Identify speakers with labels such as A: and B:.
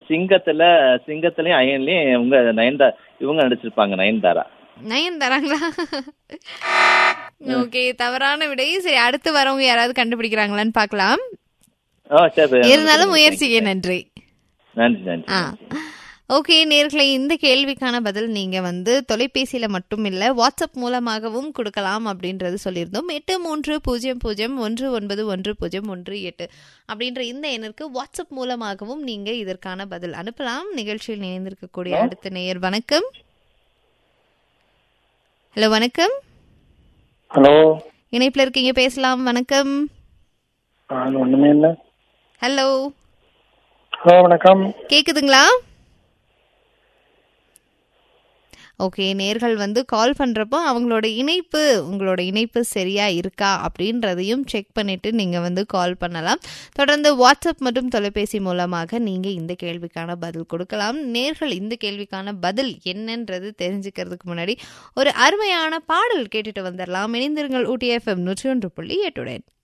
A: சிங்கத்துல சிங்கத்துலயும் அயன்லயும் இவங்க நயன்தா இவங்க நடிச்சிருப்பாங்க நயன்தாரா
B: நயன் தராங்களா ஓகே தவறான விடை சரி அடுத்து வரவங்க யாராவது கண்டுபிடிக்கிறாங்களான்னு பார்க்கலாம்
A: ஓ சரி
B: இருந்தாலும் முயற்சிக்கு நன்றி
A: நன்றி நன்றி
B: ஆ ஓகே நேர்களை இந்த கேள்விக்கான பதில் நீங்க வந்து தொலைபேசியில மட்டும் இல்ல வாட்ஸ்அப் மூலமாகவும் கொடுக்கலாம் அப்படின்றது சொல்லியிருந்தோம் எட்டு மூன்று பூஜ்ஜியம் பூஜ்ஜியம் ஒன்று ஒன்பது ஒன்று பூஜ்ஜியம் ஒன்று எட்டு அப்படின்ற இந்த எண்ணிற்கு வாட்ஸ்அப் மூலமாகவும் நீங்க இதற்கான பதில் அனுப்பலாம் நிகழ்ச்சியில் இணைந்திருக்கக்கூடிய அடுத்த நேயர் வணக்கம் ஹலோ வணக்கம்
C: ஹலோ
B: இணைப்புல இருக்கீங்க பேசலாம் வணக்கம்
C: அது ஒண்ணுமே இல்ல
B: ஹலோ
C: ஹலோ வணக்கம்
B: கேக்குதுங்களா ஓகே நேர்கள் வந்து கால் பண்றப்போ அவங்களோட இணைப்பு உங்களோட இணைப்பு சரியா இருக்கா அப்படின்றதையும் செக் பண்ணிட்டு நீங்க வந்து கால் பண்ணலாம் தொடர்ந்து வாட்ஸ்அப் மற்றும் தொலைபேசி மூலமாக நீங்க இந்த கேள்விக்கான பதில் கொடுக்கலாம் நேர்கள் இந்த கேள்விக்கான பதில் என்னன்றது தெரிஞ்சுக்கிறதுக்கு முன்னாடி ஒரு அருமையான பாடல் கேட்டுட்டு வந்துடலாம் இணைந்திருங்கள் ஊட்டி எஃப்எம் நூற்றி ஒன்று புள்ளி எட்டுடன்